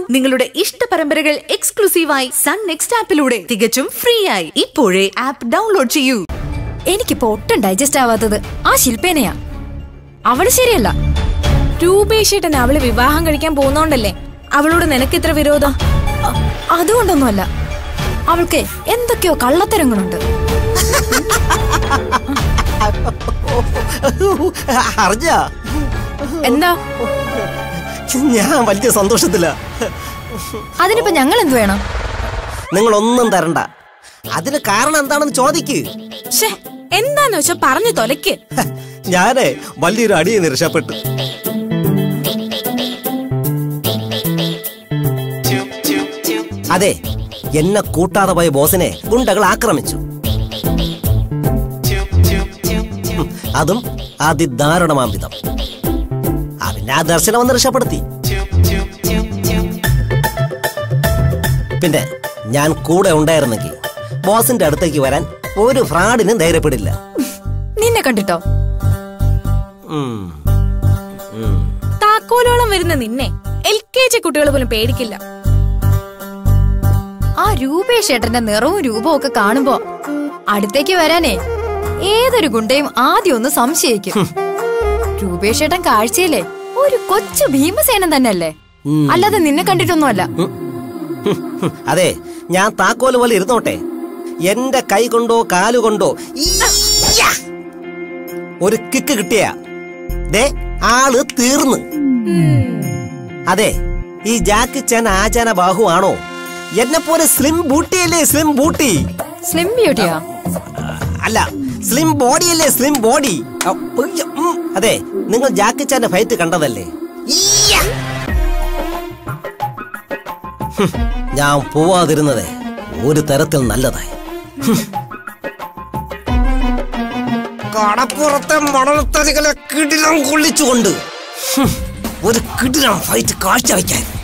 നിങ്ങളുടെ ഇഷ്ട പരമ്പരകൾ എക്സ്ക്ലൂസീവായി സൺ നെക്സ്റ്റ് ആപ്പിലൂടെ തികച്ചും ഫ്രീ ആയി ഇപ്പോഴേ ആപ്പ് ഡൗൺലോഡ് ചെയ്യൂ എനിക്കിപ്പോ ഒട്ടും ഡൈജസ്റ്റ് ആവാത്തത് ആ ശില്പേനയാ അവള് ശരിയല്ല രൂപേഷേട്ടൻ അവള് വിവാഹം കഴിക്കാൻ പോകുന്നോണ്ടല്ലേ അവളോട് നിനക്ക് ഇത്ര വിരോധം അ- അതുകൊണ്ടൊന്നുമല്ല അവൾക്ക് എന്തൊക്കെയോ കള്ളത്തരങ്ങളുണ്ട് അറിഞ്ഞ എന്താ ഞാൻ വലിയ സന്തോഷത്തില അതിനിപ്പോ ഞങ്ങൾ എന്ത് വേണം നിങ്ങളൊന്നും തരണ്ട അതിന് കാരണം എന്താണെന്ന് ചോദിക്ക് ഷേ എന്താന്ന് വെച്ചാ പറഞ്ഞു തൊലയ്ക്ക് ഹ, ഞാനേ വലിയൊരു അടിയെ രക്ഷപ്പെട്ടു അതെ എന്നെ കൂട്ടാതെ പോയ ബോസിനെ ഗുണ്ടകൾ ആക്രമിച്ചു ഉം, അതും അതിദാരുണമാം വിധം ആ പിന്നെ ആ ദർശനം ഒന്ന് രക്ഷപ്പെടുത്തി പിന്നെ ഞാൻ കൂടെ ഉണ്ടായിരുന്നെങ്കിൽ ബോസിന്റെ അടുത്തേക്ക് വരാൻ ഒരു ഫ്രാഡിനും ധൈര്യപ്പെടില്ല നിന്നെ കണ്ടിട്ടോ ഉം. ഉം. താക്കോലോളം വരുന്ന നിന്നെ എൽ കെ ജി കുട്ടികൾ പോലും പേടിക്കില്ല ആ രൂപേഷ് ഏട്ടന്റെ നിറവും രൂപവും ഒക്കെ കാണുമ്പോ അടുത്തേക്ക് വരാനേ ഏതൊരു ഗുണ്ടയും ആദ്യം ഒന്ന് സംശയിക്കും രൂപേഷ് ഏട്ടൻ കാഴ്ചയിലെ ഒരു കൊച്ചു ഭീമസേനൻ തന്നെയല്ലേ ഉം. അല്ലാതെ നിന്നെ കണ്ടിട്ടൊന്നുമല്ല ഹും, അതെ ഞാൻ താക്കോല് പോലെ ഇരുന്നോട്ടെ എന്റെ കൈ കൊണ്ടോ കാലുകൊണ്ടോ ഈയ്യ! ഒരു കിക്ക് കിട്ടിയ ദേ ആള് തീർന്ന് അതെ ഈ ജാക്കി ചാൻ ആചാന ബാഹു ആണോ എന്നെ പോലെ സ്ലിം ബൂട്ടിയല്ലേ സ്ലിം ബൂട്ടി സ്ലിം ബ്യൂട്ടിയാ അല്ല സ്ലിം ബോഡിയല്ലേ സ്ലിം ബോഡി അ, ഉയ്യ, ഉം. അതെ നിങ്ങൾ ജാക്കി ചാന്റെ ഫൈറ്റ് കണ്ടതല്ലേ ഈയ്യ! ഹും, ഞാൻ പോവാതിരുന്നത് ഒരു തരത്തിൽ നല്ലതായി ഹും. കടപ്പുറത്തെ മണൽത്തരികളെ കിടിലം കൊള്ളിച്ചുകൊണ്ട് ഹും, ഒരു കിടിലം ഫൈറ്റ് കാഴ്ചവെക്കാൻ